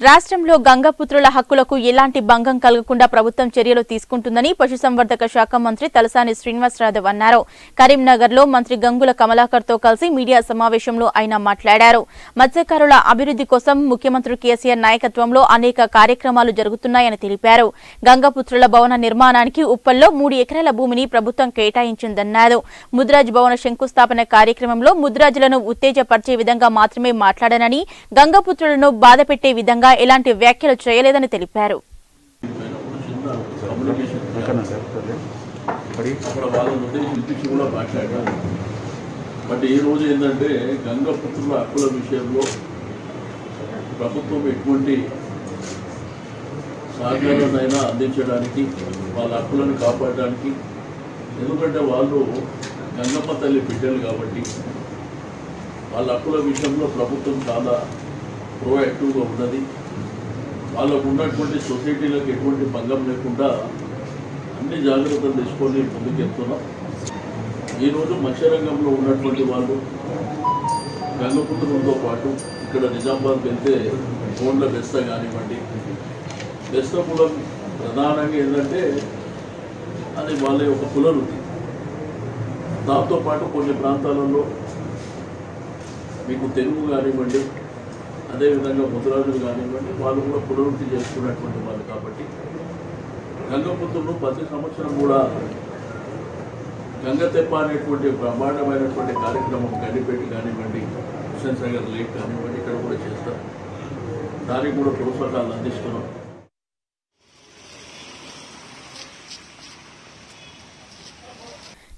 రాష్ట్రంలో గంగపుత్రుల హక్కులకు ఎలాంటి భంగం కలగకుండా ప్రభుత్వం చర్యలు తీసుకుంటుందని పశుసంవర్ధక శాఖ మంత్రి తలసాని శ్రీనివాసరావు అన్నారు కరీంనగర్ లో మంత్రి గంగుల కమలాకర్ తో కలిసి మీడియా సమావేశంలో ఆయన మాట్లాడారు మత్స్యకారుల అభివృద్ధి కోసం ముఖ్యమంత్రి కేసీఆర్ నాయకత్వంలో అనేక కార్యక్రమాలు జరుగుతున్నాయని తెలిపారు గంగపుత్రుల భవన నిర్మాణానికి ఉప్పల్లో మూడు ఎకరాల భూమిని ప్రభుత్వం కేటాయించిందన్నారు ముద్రాజ్ భవన శంకుస్థాపన కార్యక్రమంలో ముద్రాజులను ఉత్తేజపరిచే విధంగా మాత్రమే మాట్లాడానని గంగపుత్రులను బాధపెట్టే విధంగా ఎలాంటి వ్యాఖ్యలు చేయలేదని తెలిపారు కమ్యూనికేషన్ ఎక్కడ సార్ సరే పడి అక్కడ వాళ్ళని ఉద్దేశించి కూడా మాట్లాడారు బట్ ఈ రోజు ఏంటంటే గంగపుత్రుల హక్కుల విషయంలో ప్రభుత్వం ఎటువంటి సహకారాన్నైనా అందించడానికి వాళ్ళ హక్కులను కాపాడడానికి ఎందుకంటే వాళ్ళు గంగమ్మ తల్లి బిడ్డలు కాబట్టి వాళ్ళ హక్కుల విషయంలో ప్రభుత్వం చాలా ప్రోయాక్టివ్గా ఉన్నది వాళ్ళకు ఉన్నటువంటి సొసైటీలకు ఎటువంటి భంగం లేకుండా అన్ని జాగ్రత్తలు తీసుకొని ముందుకెళ్తున్నాం ఈరోజు మత్స్యరంగంలో ఉన్నటువంటి వాళ్ళు గంగపుత్రంతో పాటు ఇక్కడ నిజామాబాద్ వెళ్తే ఫోన్ల బెస్త కానివ్వండి బెస్త కులం ప్రధానంగా ఏంటంటే అది వాళ్ళ యొక్క కులవృత్తి దాంతో పాటు కొన్ని ప్రాంతాలలో మీకు తెలుగు కానివ్వండి అదేవిధంగా ముద్రాజులు కానివ్వండి వాళ్ళు కూడా పునరుద్ధి చేసుకున్నటువంటి వాళ్ళు కాబట్టి గంగపుత్రులు ప్రతి సంవత్సరం కూడా గంగతెప్ప అనేటువంటి బ్రహ్మాండమైనటువంటి కార్యక్రమం గడిపెట్టి కానివ్వండి హుస్సేన్ సాగర్ లేక్ కానివ్వండి ఇక్కడ కూడా చేస్తారు దానికి కూడా ప్రోత్సాహాలు అందిస్తున్నాం